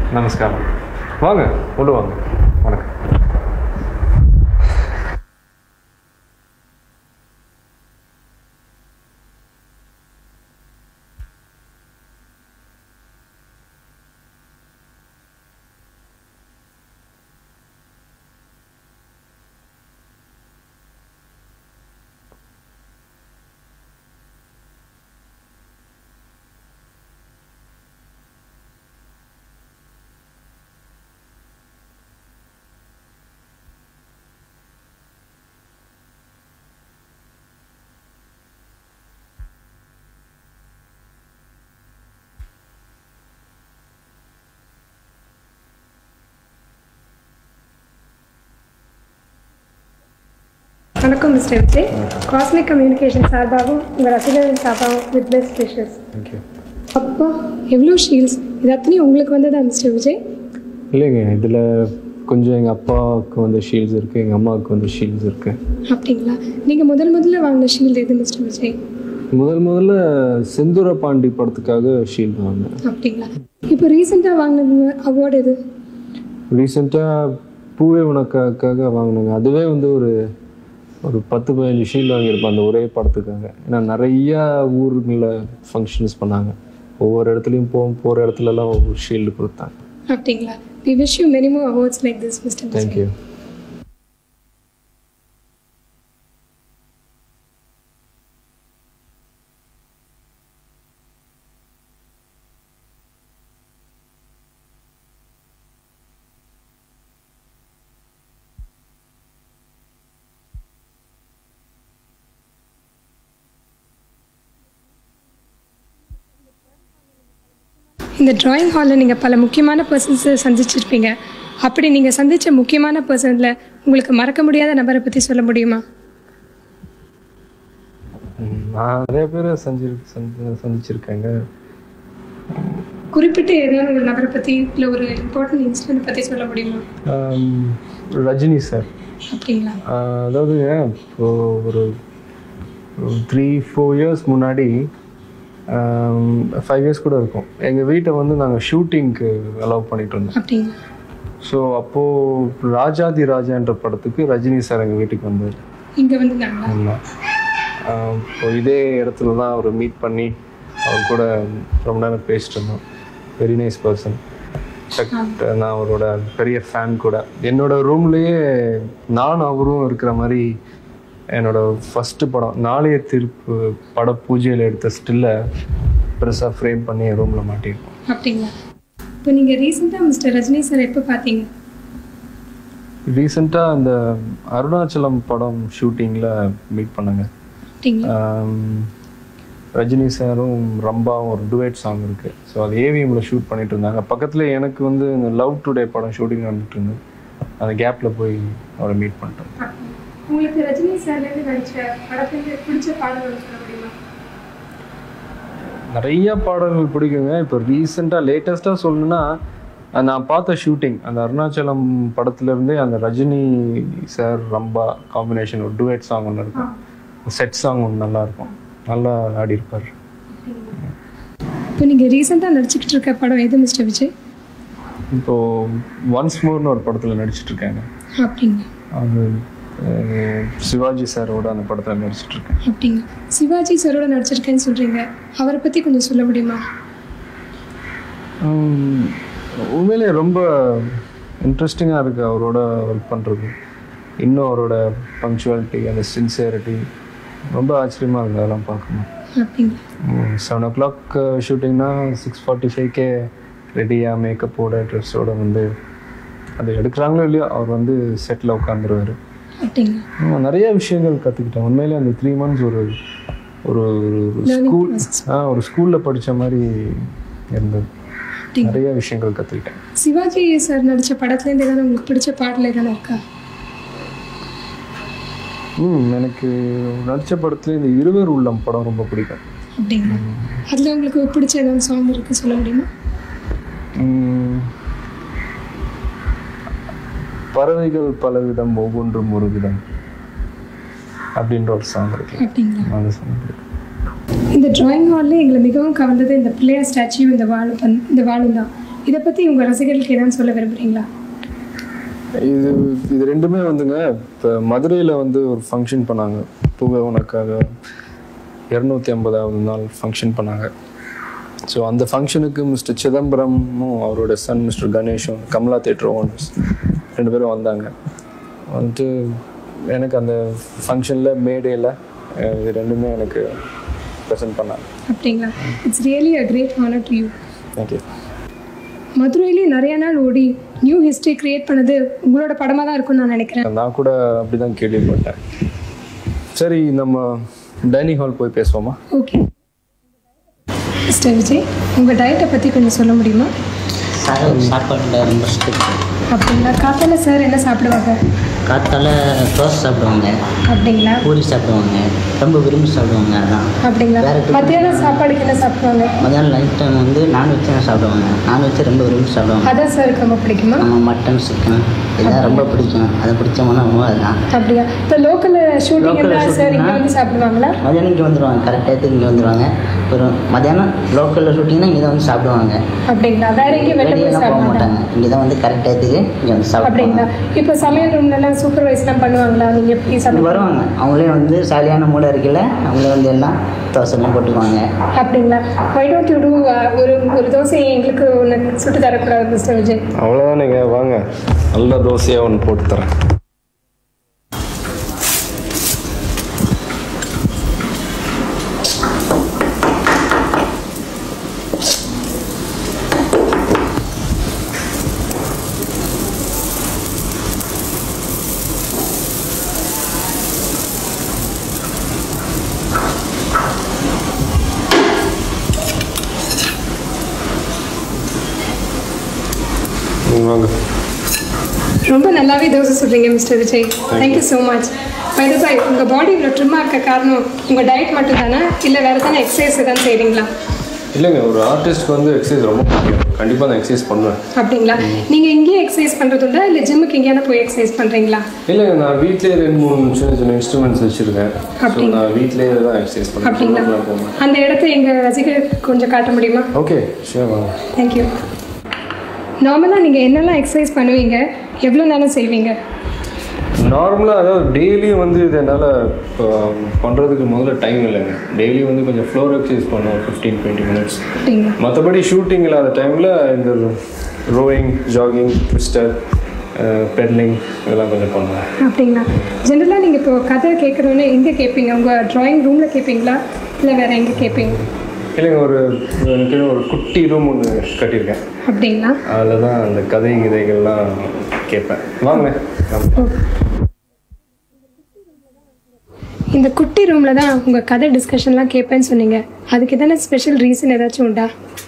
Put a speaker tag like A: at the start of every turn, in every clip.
A: நமஸ்காரம் வாங்க உள்ள வாங்க வணக்கம்
B: வணக்கம் மிஸ்டர் விஜய் காஸ்மிக் கம்யூனிகேஷன் சார்பாகவும் உங்கள் ரசிகர்கள் சார்பாகவும் வித் பெஸ்ட் விஷஸ்
A: தேங்க்யூ
B: அப்பா எவ்வளோ ஷீல்ஸ் இது அத்தனையும் உங்களுக்கு வந்ததா மிஸ்டர் விஜய்
A: இல்லைங்க இதில் கொஞ்சம் எங்கள் அப்பாவுக்கு வந்து ஷீல்ட்ஸ் இருக்குது எங்கள் அம்மாவுக்கு வந்து ஷீல்ட்ஸ் இருக்குது
B: அப்படிங்களா நீங்கள் முதல் முதல்ல வாங்கின ஷீல்டு எது மிஸ்டர் விஜய்
A: முதல் முதல்ல செந்தூர பாண்டி படத்துக்காக ஷீல்டு வாங்கினேன்
B: அப்படிங்களா இப்போ ரீசெண்டாக வாங்கின அவார்டு எது
A: ரீசெண்டாக பூவே உனக்காக வாங்கினாங்க அதுவே வந்து ஒரு ஒரு பத்து பதினஞ்சு ஷீல்டு வாங்கியிருப்பேன் அந்த ஒரே படத்துக்காக ஏன்னா நிறையா ஊருங்களில் ஃபங்க்ஷன்ஸ் பண்ணாங்க ஒவ்வொரு இடத்துலையும் போ போகிற இடத்துலலாம் ஒவ்வொரு ஷீல்டு கொடுத்தாங்க
B: அப்படிங்களா we wish you many more awards like this mister Vijay
A: thank you
B: இந்த டிராயிங் ஹாலில் நீங்கள் பல முக்கியமான பர்சன்ஸை சந்திச்சிருப்பீங்க அப்படி நீங்கள் சந்தித்த முக்கியமான பர்சனில் உங்களுக்கு மறக்க முடியாத நபரை பற்றி சொல்ல முடியுமா
A: நான் நிறைய பேரை சந்தி சந்தி சந்திச்சிருக்கேங்க
B: குறிப்பிட்டு ஏதாவது ஒரு நபரை பற்றி இல்லை ஒரு இம்பார்ட்டன்ட் இன்சிடென்ட் பற்றி சொல்ல முடியுமா
A: ஆம், ரஜினி சார்
B: அப்படிங்களா
A: ஆஹ் அதாவதுங்க இப்போ ஒரு த்ரீ ஃபோர் இயர்ஸ் முன்னாடி ஃபைவ் இயர்ஸ் கூட இருக்கும் எங்கள் வீட்டை வந்து நாங்கள் ஷூட்டிங்க்கு அலோவ் பண்ணிட்டு இருந்தோம்
B: அப்படிங்களா
A: ஸோ அப்போது ராஜாதி ராஜான்ற படத்துக்கு ரஜினி சார் எங்கள் வீட்டுக்கு வந்தார்
B: இங்கே வந்து நாங்களா
A: ஆமாம் இப்போ இதே இடத்துல தான் அவர் மீட் பண்ணி அவர் கூட ரொம்ப நேரம் பேசிட்டு இருந்தோம் வெரி நைஸ் பர்சன் நான் அவரோட பெரிய ஃபேன் கூட என்னோட ரூம்லேயே நானும் அவரும் இருக்கிற மாதிரி என்னோட ஃபஸ்ட்டு படம் நாளைய தீர்ப்பு பட பூஜையில் எடுத்த ஸ்டில்லை பெருசாக ஃப்ரேம் பண்ணி என் ரூமில் மாட்டியிருக்கோம்
B: அப்படிங்களா இப்போ நீங்கள் ரீசெண்டாக மிஸ்டர் ரஜினி சார் எப்போ பார்த்தீங்க
A: ரீசெண்டாக அந்த அருணாச்சலம் படம் ஷூட்டிங்கில் மீட் பண்ணேங்க
B: அப்படிங்களா
A: ஆம், ரஜினி சாரும் ரம்பாவும் ஒரு டுவேட் சாங் இருக்குது ஸோ அது ஏவிஎம்ல ஷூட் பண்ணிட்டு இருந்தாங்க பக்கத்தில் எனக்கு வந்து இந்த லவ் டுடே படம் ஷூட்டிங் நடந்துட்டு இருந்தது அந்த கேப்பில் போய் அவரை மீட் பண்ணிட்டேன்
B: உங்களுக்கு ரஜினி சார்லேருந்து நடிச்ச படத்துலேருந்து பிடிச்ச பாடல்கள் சொல்ல முடியுமா
A: நிறைய பாடல்கள் பிடிக்குங்க இப்போ ரீசெண்டாக லேட்டஸ்ட்டாக சொல்லணும்னா அஹ் நான் பார்த்த ஷூட்டிங் அந்த அருணாச்சலம் படத்துலேருந்தே அந்த ரஜினி சார் ரம்பா காம்பினேஷன் ஒரு டுவேட் சாங் ஒன்று இருக்கும் செட் சாங் ஒன்று நல்லா இருக்கும் நல்லா ஆடியிருப்பார்
B: இப்போ நீங்கள் ரீசெண்டாக நடிச்சுக்கிட்டு இருக்க படம் எது மிஸ்டர் விஜய்
A: இப்போது ஒன்ஸ் மோர்னு ஒரு படத்தில் நடிச்சிட்டு இருக்காங்க
B: அப்படிங்க
A: அது அஹ், சிவாஜி சாரோட அந்த படத்தில் நடிச்சிட்டு இருக்கேன்
B: அப்படிங்க சிவாஜி சாரோட நடிச்சிருக்கேன்னு சொல்கிறீங்க அவரை பற்றி கொஞ்சம் சொல்ல முடியுமா
A: உம், உண்மையிலே ரொம்ப இன்ட்ரெஸ்டிங்காக இருக்குது அவரோட ஒர்க் பண்ணுறது இன்னும் அவரோட பங்க்சுவாலிட்டி அந்த சின்சியரிட்டி ரொம்ப ஆச்சரியமாக இருக்குது அதெல்லாம் பார்க்கணும்
B: அப்படிங்களா
A: செவன் ஓ கிளாக் ஷூட்டிங்னா சிக்ஸ் ஃபார்ட்டி ஃபைவ்க்கே ரெடியாக மேக்கப்போட ட்ரெஸ்ஸோட வந்து அது எடுக்கிறாங்களோ இல்லையோ அவர் வந்து செட்டில் உட்காந்துருவார்
B: அப்படிங்களா
A: ஆமா, நிறைய விஷயங்கள் கற்றுக்கிட்டேன் உண்மையிலே அந்த த்ரீ மந்த்ஸ் ஒரு ஒரு
B: Learning
A: ஸ்கூல்
B: process.
A: ஆ ஒரு ஸ்கூலில் படித்த மாதிரி இருந்தது
B: அப்படிங்களா
A: நிறைய விஷயங்கள் கற்றுக்கிட்டேன்
B: சிவாஜி சார் நடித்த படத்துலேருந்து ஏதாவது உங்களுக்கு பிடிச்ச பாடல் எதாவது இருக்கா
A: ம் எனக்கு நடித்த படத்துல இந்த இருவர் உள்ளம் படம் ரொம்ப பிடிக்கும்
B: அப்படிங்களா அதில் உங்களுக்கு பிடிச்ச ஏதாவது சாங் இருக்குது சொல்ல முடியுமா
A: ம், பறவைகள் பலவிதம் ஒவ்வொன்றும் ஒரு விதம் அப்படின்ற ஒரு சாங் இருக்கு
B: அப்படிங்களா
A: அந்த சாங்
B: இந்த டிராயிங் ஹாலில் எங்களை மிகவும் கவர்ந்தது இந்த பிள்ளையார் ஸ்டாச்சு இந்த வாழும் பந் இந்த வாழும் தான் இதை பற்றி உங்கள் ரசிகர்களுக்கு ஏதாவது சொல்ல விரும்புகிறீங்களா
A: இது இது ரெண்டுமே வந்துங்க இப்போ மதுரையில் வந்து ஒரு ஃபங்க்ஷன் பண்ணாங்க பூவை உனக்காக இரநூத்தி ஐம்பதாவது நாள் ஃபங்க்ஷன் பண்ணாங்க ஸோ அந்த ஃபங்க்ஷனுக்கு மிஸ்டர் சிதம்பரமும் அவரோட சன் மிஸ்டர் கணேஷும் கமலா தேட்டர் ஓனர்ஸ் ரெண்டு பேரும் வந்தாங்க வந்துட்டு எனக்கு அந்த ஃபங்க்ஷனில் மேடையில் இது ரெண்டுமே எனக்கு ப்ரெசென்ட் பண்ணாங்க
B: அப்படிங்களா it's really a great honour to you
A: thank you
B: மதுரையிலே நிறைய நாள் ஓடி நியூ ஹிஸ்ட்ரி கிரியேட் பண்ணது உங்களோட படமாக தான் இருக்கும்னு நான் நினைக்கிறேன்
A: நான் கூட அப்படி தான் கேள்விப்பட்டேன் சரி நம்ம டைனிங் ஹால் போய் பேசுவோமா
B: ஓகே மிஸ்டர் விஜய் உங்கள் டயட்டை பற்றி கொஞ்சம் சொல்ல முடியுமா
C: சார் சாப்பாட்டில் ரொம்ப ஸ்ட்ரிக்ட்
B: அப்படிங்களா காத்தால சார் என்ன சாப்பிடுவாங்க
C: காத்தால தோசை சாப்பிடுவாங்க
B: அப்படிங்களா
C: பூரி சாப்பிடுவாங்க ரொம்ப விரும்பி சாப்பிடுவாங்க அதான்
B: அப்படிங்களா
C: வேற எதுவும்
B: மத்தியானம் சாப்பாடுக்கு என்ன சாப்பிடுவாங்க
C: மதியானம் நைட் டைம் வந்து நான்வெஜ் தான் சாப்பிடுவாங்க நான்வெஜ் ரொம்ப விரும்பி சாப்பிடுவாங்க
B: அதான் சாருக்கு ரொம்ப பிடிக்குமா
C: நம்ம மட்டன் சிக்கன் இதெல்லாம் ரொம்ப பிடிக்கும் அது பிடிச்சமான உணவு அதுதான்
B: அப்படியா இப்போ லோக்கலில் ஷூட்டிங்
C: Local
B: இருந்தால் சார் இங்கே
C: shooting-னா?
B: வந்து சாப்பிடுவாங்களா
C: மதியானம் இங்கே வந்துடுவாங்க கரெக்ட் டயத்துக்கு இங்கே வந்துடுவாங்க ஒரு மதியானம் லோக்கலில் ஷூட்டிங்னா இங்கே தான் வந்து சாப்பிடுவாங்க
B: அப்படிங்களா வேற எங்கேயும் வெளில போய்
C: வெளியெல்லாம்
B: சாப்பிட
C: போக
B: மாட்டாங்க
C: மாட்டாங்க இங்கே தான் வந்து கரெக்ட் டயத்துக்கு இங்கே வந்து
B: அப்படிங்களா
C: சாப்பிடுவாங்க
B: இப்போ சமையல் ரூம்லலாம் சூப்பர்வைஸ்லாம் பண்ணுவாங்களா நீங்கள் எப்படி
C: இங்க
B: சாப்பிடுவாங்க
C: வருவாங்க அவங்களே வந்து சாலியான மூட இருக்கையில் அவங்களே வந்து எல்லாம் தோசைலாம் போட்டுக்குவாங்க
B: அப்படிங்களா வை டோன்ட் யூ டூ ஒரு ஒரு தோசை எங்களுக்கு ஒன்று சுட்டு தரக்கூடாது மிஸ்டர் விஜய்
A: அவ்வளோதானுங்க வாங்க நல்ல தோசையாக ஒன்று போட்டு தரேன் ம், வாங்க
B: ரொம்ப நல்லாவே தோசை சொல்கிறீங்க mister Vijay thank you so much bye bye உங்கள் பாடி இவ்வளோ ட்ரிம்மாக இருக்க காரணம் உங்கள் டயட் மட்டும் தானே இல்லை வேறு தானே எக்ஸசைஸ் தான் செய்கிறீங்களா
A: இல்லைங்க ஒரு ஆர்டிஸ்ட்க்கு வந்து எக்ஸசைஸ் ரொம்ப முக்கியம் கண்டிப்பாக நான் எக்ஸசைஸ் பண்ணுவேன்
B: அப்படிங்களா நீங்கள் இங்கேயே எக்ஸசைஸ் பண்ணுறதுண்டா இல்லை ஜிம்முக்கு எங்கேயான போய் எக்ஸசைஸ் பண்ணுறீங்களா
A: இல்லைங்க நான் வீட்லேயே ரெண்டு மூணு சின்ன சின்ன இன்ஸ்ட்ருமெண்ட்ஸ் வச்சுருக்கேன் ஸோ
B: அப்படிங்களா?
A: நான் வீட்லேயே தான் எக்ஸசைஸ் பண்ணுவேன்
B: அப்படிங்களா
A: ஜிம்முக்குலாம் போக மாட்டேன்
B: அந்த இடத்த எங்கள் ரசிகருக்கு கொஞ்சம் காட்ட முடியுமா
A: ஓகே ஷியோர் வாங்க
B: தேங்க்யூ நார்மலாக நீங்கள் என்னெல்லாம் எக்ஸசைஸ் பண்ணுவீங்க எவ்வளோ நேரம் செய்வீங்க
A: நார்மலாக அதாவது டெய்லியும் வந்து இது என்னால் இப்போ பண்ணுறதுக்கு முதல்ல டைம் இல்லைங்க டெய்லி வந்து கொஞ்சம் ஃப்ளோர் எக்ஸசைஸ் பண்ணுவோம் ஃபிஃப்டீன் டுவெண்ட்டி மினிட்ஸ்
B: அப்படிங்களா
A: மற்றபடி ஷூட்டிங் இல்லாத டைமில் இந்த ரோயிங் ஜாகிங் ட்விஸ்டர் பெட்லிங் இதெல்லாம் கொஞ்சம் பண்ணுவேன்
B: அப்படிங்களா ஜென்ரலாக நீங்கள் இப்போ கதை கேட்குறோன்னே எங்கே கேட்பீங்க உங்கள் ட்ராயிங் ரூமில் கேட்பீங்களா இல்லை வேறு எங்கே கேட்பீங்க
A: இல்லைங்க ஒரு எனக்கு ஒரு குட்டி ரூம் ஒன்று கட்டியிருக்கேன்
B: அப்படிங்களா
A: அதில் தான் அந்த கதை கிதைகள்லாம் கேட்பேன் வாங்க ஆமா.
B: இந்த குட்டி ரூமில் தான் உங்கள் கதை டிஸ்கஷன்லாம் கேட்பேன்னு சொன்னீங்க அதுக்கு எதனா ஸ்பெஷல் ரீசன் ஏதாச்சும் உண்டா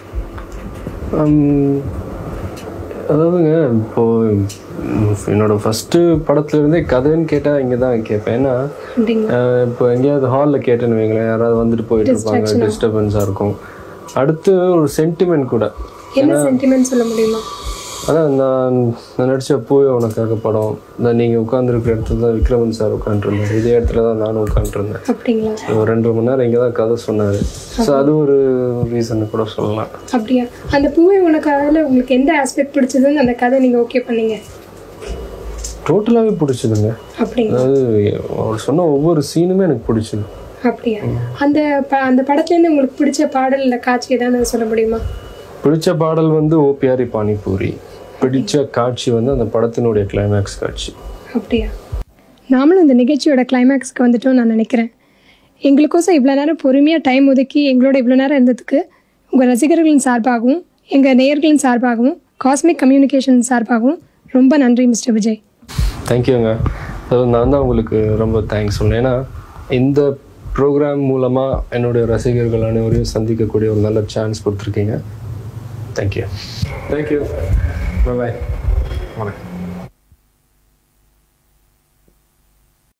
A: ஹம், அதாவதுங்க இப்போ ம், என்னோட ஃபஸ்ட்டு படத்துலேருந்தே கதைன்னு கேட்டால் இங்கே தான் கேட்பேன் ஏன்னா
B: அப்படிங்களா
A: அஹ், இப்போ எங்கேயாவது ஹாலில் கேட்டேன்னு வைங்களேன் யாராவது வந்துட்டு போயிட்டு இருப்பாங்க டிஸ்டர்பன்ஸாக இருக்கும் அடுத்து ஒரு சென்டிமெண்ட் கூட
B: என்ன சென்டிமெண்ட் சொல்ல முடியுமா
A: அதான் நான் நான் நடித்த பூவே உனக்காக படம் நான் நீங்கள் உட்காந்துருக்கிற இடத்துல தான் விக்ரமன் சார் உட்காந்துருந்தார் இதே இடத்துல தான் நானும் உட்காந்துருந்தேன்
B: அப்படிங்களா
A: ஒரு ரெண்டு மணி நேரம் இங்கே தான் கதை சொன்னார் ஸோ அது ஒரு ரீசன் கூட சொல்லலாம்
B: அப்படியா அந்த பூவை உனக்காக உங்களுக்கு எந்த ஆஸ்பெக்ட் பிடிச்சதுன்னு அந்த கதை நீங்கள் ஓகே பண்ணீங்க
A: டோட்டலாகவே பிடிச்சதுங்க
B: அப்படிங்களா
A: அதாவது அவர் சொன்ன ஒவ்வொரு சீனுமே எனக்கு பிடிச்சது
B: அப்படியா அந்த ப அந்த படத்துலேருந்து உங்களுக்கு பிடிச்ச பாடல் இல்லை காட்சி ஏதாவது சொல்ல முடியுமா
A: பிடிச்ச பாடல் வந்து ஓபிஆரி பானிபூரி பிடிச்ச காட்சி வந்து அந்த படத்தினுடைய கிளைமேக்ஸ் காட்சி
B: அப்படியா நாமளும் இந்த நிகழ்ச்சியோட கிளைமேக்ஸ்க்கு வந்துட்டோம் நான் நினைக்கிறேன் எங்களுக்கோசம் இவ்வளோ நேரம் பொறுமையாக டைம் ஒதுக்கி எங்களோட இவ்வளோ நேரம் இருந்ததுக்கு உங்கள் ரசிகர்களின் சார்பாகவும் எங்கள் நேயர்களின் சார்பாகவும் காஸ்மிக் கம்யூனிகேஷன் சார்பாகவும் ரொம்ப நன்றி மிஸ்டர் விஜய்
A: தேங்க்யூங்க அதாவது நான் தான் உங்களுக்கு ரொம்ப தேங்க்ஸ் சொன்னேன் ஏன்னா இந்த ப்ரோக்ராம் மூலமாக என்னுடைய ரசிகர்கள் அனைவரையும் சந்திக்கக்கூடிய ஒரு நல்ல சான்ஸ் கொடுத்துருக்கீங்க தேங்க்யூ தேங்க்யூ பாய் வணக்கம்